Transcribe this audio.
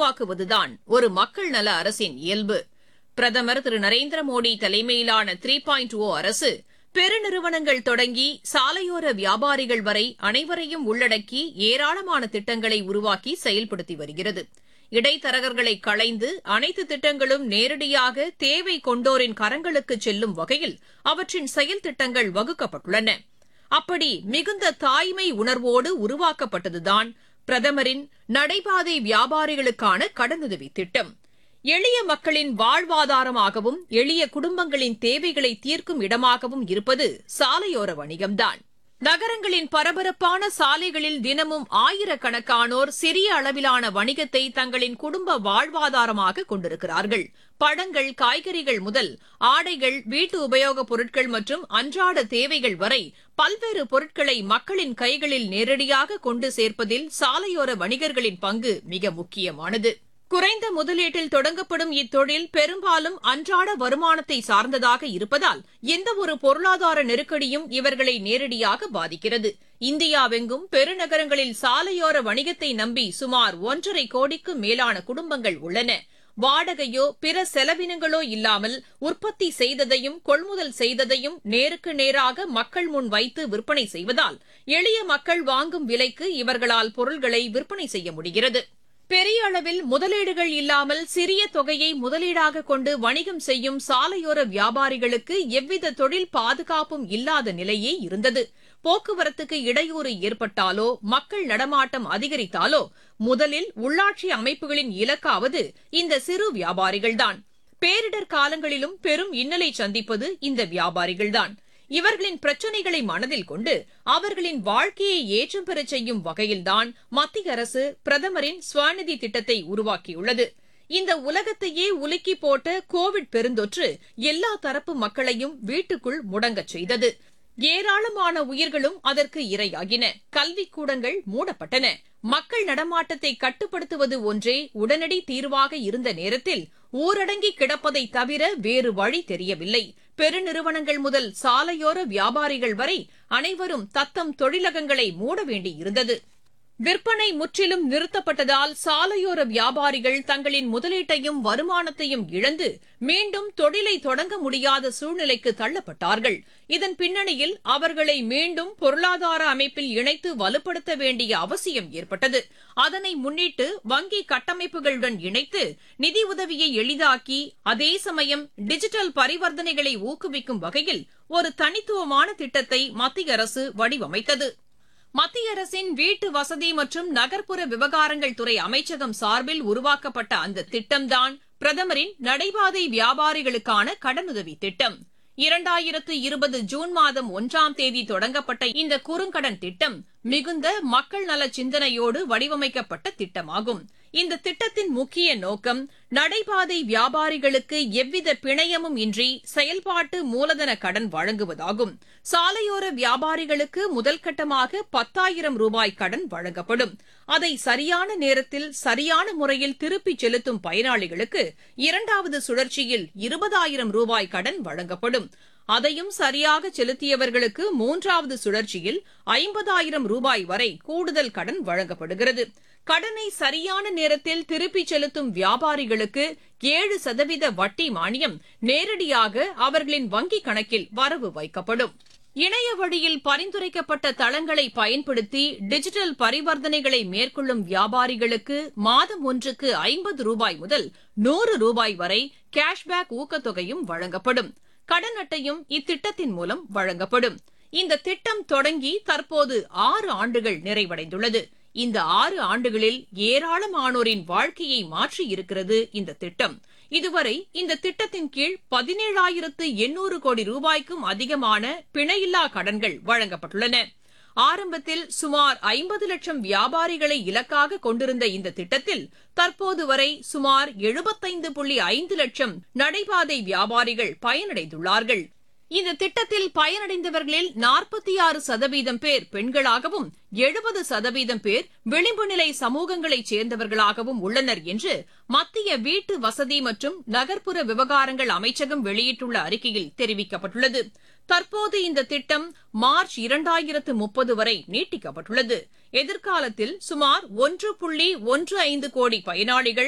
உருவாக்குவதுதான் ஒரு மக்கள் நல அரசின் இயல்பு பிரதமர் திரு நரேந்திர மோடி தலைமையிலான த்ரீ பாயிண்ட் ஓ அரசு பெருநிறுவனங்கள் தொடங்கி சாலையோர வியாபாரிகள் வரை அனைவரையும் உள்ளடக்கி ஏராளமான திட்டங்களை உருவாக்கி செயல்படுத்தி வருகிறது இடைத்தரகர்களை களைந்து அனைத்து திட்டங்களும் நேரடியாக தேவை கொண்டோரின் கரங்களுக்கு செல்லும் வகையில் அவற்றின் செயல் திட்டங்கள் வகுக்கப்பட்டுள்ளன அப்படி மிகுந்த தாய்மை உணர்வோடு உருவாக்கப்பட்டதுதான் பிரதமரின் நடைபாதை வியாபாரிகளுக்கான கடனுதவி திட்டம் எளிய மக்களின் வாழ்வாதாரமாகவும் எளிய குடும்பங்களின் தேவைகளை தீர்க்கும் இடமாகவும் இருப்பது சாலையோர வணிகம்தான் நகரங்களின் பரபரப்பான சாலைகளில் தினமும் ஆயிரக்கணக்கானோர் சிறிய அளவிலான வணிகத்தை தங்களின் குடும்ப வாழ்வாதாரமாக கொண்டிருக்கிறார்கள் பழங்கள் காய்கறிகள் முதல் ஆடைகள் வீட்டு உபயோகப் பொருட்கள் மற்றும் அன்றாட தேவைகள் வரை பல்வேறு பொருட்களை மக்களின் கைகளில் நேரடியாக கொண்டு சேர்ப்பதில் சாலையோர வணிகர்களின் பங்கு மிக முக்கியமானது குறைந்த முதலீட்டில் தொடங்கப்படும் இத்தொழில் பெரும்பாலும் அன்றாட வருமானத்தை சார்ந்ததாக இருப்பதால் எந்தவொரு பொருளாதார நெருக்கடியும் இவர்களை நேரடியாக பாதிக்கிறது இந்தியாவெங்கும் பெருநகரங்களில் சாலையோர வணிகத்தை நம்பி சுமார் ஒன்றரை கோடிக்கும் மேலான குடும்பங்கள் உள்ளன வாடகையோ பிற செலவினங்களோ இல்லாமல் உற்பத்தி செய்ததையும் கொள்முதல் செய்ததையும் நேருக்கு நேராக மக்கள் முன் வைத்து விற்பனை செய்வதால் எளிய மக்கள் வாங்கும் விலைக்கு இவர்களால் பொருள்களை விற்பனை செய்ய முடிகிறது பெரிய அளவில் முதலீடுகள் இல்லாமல் சிறிய தொகையை முதலீடாக கொண்டு வணிகம் செய்யும் சாலையோர வியாபாரிகளுக்கு எவ்வித தொழில் பாதுகாப்பும் இல்லாத நிலையே இருந்தது போக்குவரத்துக்கு இடையூறு ஏற்பட்டாலோ மக்கள் நடமாட்டம் அதிகரித்தாலோ முதலில் உள்ளாட்சி அமைப்புகளின் இலக்காவது இந்த சிறு வியாபாரிகள்தான் பேரிடர் காலங்களிலும் பெரும் இன்னலை சந்திப்பது இந்த வியாபாரிகள்தான் இவர்களின் பிரச்சினைகளை மனதில் கொண்டு அவர்களின் வாழ்க்கையை ஏற்றம் பெறச் செய்யும் வகையில்தான் மத்திய அரசு பிரதமரின் ஸ்வநிதி திட்டத்தை உருவாக்கியுள்ளது இந்த உலகத்தையே உலுக்கி போட்ட கோவிட் பெருந்தொற்று எல்லா தரப்பு மக்களையும் வீட்டுக்குள் முடங்கச் செய்தது ஏராளமான உயிர்களும் அதற்கு இரையாகின கல்விக்கூடங்கள் மூடப்பட்டன மக்கள் நடமாட்டத்தை கட்டுப்படுத்துவது ஒன்றே உடனடி தீர்வாக இருந்த நேரத்தில் ஊரடங்கி கிடப்பதை தவிர வேறு வழி தெரியவில்லை பெருநிறுவனங்கள் முதல் சாலையோர வியாபாரிகள் வரை அனைவரும் தத்தம் தொழிலகங்களை மூட வேண்டியிருந்தது விற்பனை முற்றிலும் நிறுத்தப்பட்டதால் சாலையோர வியாபாரிகள் தங்களின் முதலீட்டையும் வருமானத்தையும் இழந்து மீண்டும் தொழிலை தொடங்க முடியாத சூழ்நிலைக்கு தள்ளப்பட்டார்கள் இதன் பின்னணியில் அவர்களை மீண்டும் பொருளாதார அமைப்பில் இணைத்து வலுப்படுத்த வேண்டிய அவசியம் ஏற்பட்டது அதனை முன்னிட்டு வங்கி கட்டமைப்புகளுடன் இணைத்து நிதி உதவியை எளிதாக்கி அதே சமயம் டிஜிட்டல் பரிவர்த்தனைகளை ஊக்குவிக்கும் வகையில் ஒரு தனித்துவமான திட்டத்தை மத்திய அரசு வடிவமைத்தது மத்திய அரசின் வீட்டு வசதி மற்றும் நகர்ப்புற விவகாரங்கள் துறை அமைச்சகம் சார்பில் உருவாக்கப்பட்ட அந்த திட்டம்தான் பிரதமரின் நடைபாதை வியாபாரிகளுக்கான கடனுதவி திட்டம் இரண்டாயிரத்து இருபது ஜூன் மாதம் ஒன்றாம் தேதி தொடங்கப்பட்ட இந்த குறுங்கடன் திட்டம் மிகுந்த மக்கள் நல சிந்தனையோடு வடிவமைக்கப்பட்ட திட்டமாகும் இந்த திட்டத்தின் முக்கிய நோக்கம் நடைபாதை வியாபாரிகளுக்கு எவ்வித பிணையமும் இன்றி செயல்பாட்டு மூலதன கடன் வழங்குவதாகும் சாலையோர வியாபாரிகளுக்கு முதல் கட்டமாக பத்தாயிரம் ரூபாய் கடன் வழங்கப்படும் அதை சரியான நேரத்தில் சரியான முறையில் திருப்பிச் செலுத்தும் பயனாளிகளுக்கு இரண்டாவது சுழற்சியில் இருபதாயிரம் ரூபாய் கடன் வழங்கப்படும் அதையும் சரியாக செலுத்தியவர்களுக்கு மூன்றாவது சுழற்சியில் ஐம்பதாயிரம் ரூபாய் வரை கூடுதல் கடன் வழங்கப்படுகிறது கடனை சரியான நேரத்தில் திருப்பிச் செலுத்தும் வியாபாரிகளுக்கு ஏழு சதவீத வட்டி மானியம் நேரடியாக அவர்களின் வங்கிக் கணக்கில் வரவு வைக்கப்படும் இணைய வழியில் பரிந்துரைக்கப்பட்ட தளங்களை பயன்படுத்தி டிஜிட்டல் பரிவர்த்தனைகளை மேற்கொள்ளும் வியாபாரிகளுக்கு மாதம் ஒன்றுக்கு ஐம்பது ரூபாய் முதல் நூறு ரூபாய் வரை கேஷ்பேக் ஊக்கத்தொகையும் வழங்கப்படும் கடன் அட்டையும் இத்திட்டத்தின் மூலம் வழங்கப்படும் இந்த திட்டம் தொடங்கி தற்போது ஆறு ஆண்டுகள் நிறைவடைந்துள்ளது இந்த ஆறு ஆண்டுகளில் ஏராளமானோரின் வாழ்க்கையை மாற்றியிருக்கிறது இந்த திட்டம் இதுவரை இந்த திட்டத்தின் கீழ் பதினேழாயிரத்து எண்ணூறு கோடி ரூபாய்க்கும் அதிகமான பிணையில்லா கடன்கள் வழங்கப்பட்டுள்ளன ஆரம்பத்தில் சுமார் ஐம்பது லட்சம் வியாபாரிகளை இலக்காக கொண்டிருந்த இந்த திட்டத்தில் தற்போது வரை சுமார் எழுபத்தைந்து புள்ளி ஐந்து லட்சம் நடைபாதை வியாபாரிகள் பயனடைந்துள்ளார்கள் இந்த திட்டத்தில் பயனடைந்தவர்களில் நாற்பத்தி ஆறு சதவீதம் பேர் பெண்களாகவும் எழுபது சதவீதம் பேர் விளிம்பு நிலை சமூகங்களைச் சேர்ந்தவர்களாகவும் உள்ளனர் என்று மத்திய வீட்டு வசதி மற்றும் நகர்ப்புற விவகாரங்கள் அமைச்சகம் வெளியிட்டுள்ள அறிக்கையில் தெரிவிக்கப்பட்டுள்ளது தற்போது இந்த திட்டம் மார்ச் இரண்டாயிரத்து முப்பது வரை நீட்டிக்கப்பட்டுள்ளது எதிர்காலத்தில் சுமார் ஒன்று புள்ளி ஒன்று ஐந்து கோடி பயனாளிகள்